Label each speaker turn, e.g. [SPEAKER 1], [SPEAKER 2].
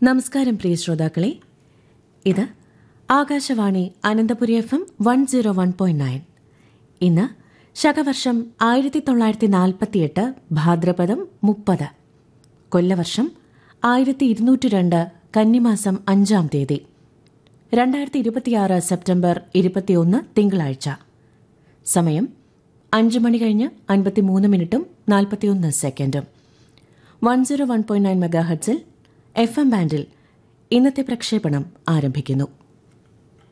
[SPEAKER 1] നമസ്കാരം പ്രിയ ശ്രോതാക്കളെ ഇത് Akashvani Ananthapuri F M one zero one point nine ഇന്ന് ശകവർഷം ആയിരത്തി തൊള്ളായിരത്തി നാൽപ്പത്തിയെട്ട് ഭാദ്രപദം മുപ്പത് കൊല്ലവർഷം ആയിരത്തി ഇരുന്നൂറ്റി രണ്ട് കന്നിമാസം അഞ്ചാം തീയതി രണ്ടായിരത്തി ഇരുപത്തിയാറ് സെപ്റ്റംബർ ഇരുപത്തിയൊന്ന് തിങ്കളാഴ്ച സമയം അഞ്ച് മണി കഴിഞ്ഞ് അൻപത്തിമൂന്ന് മിനിറ്റും നാൽപ്പത്തിയൊന്ന് സെക്കൻഡും one zero one point nine മെഗാഹർട്സിൽ എഫ് എം ബാൻഡിൽ ഇന്നത്തെ പ്രക്ഷേപണം ആരംഭിക്കുന്നു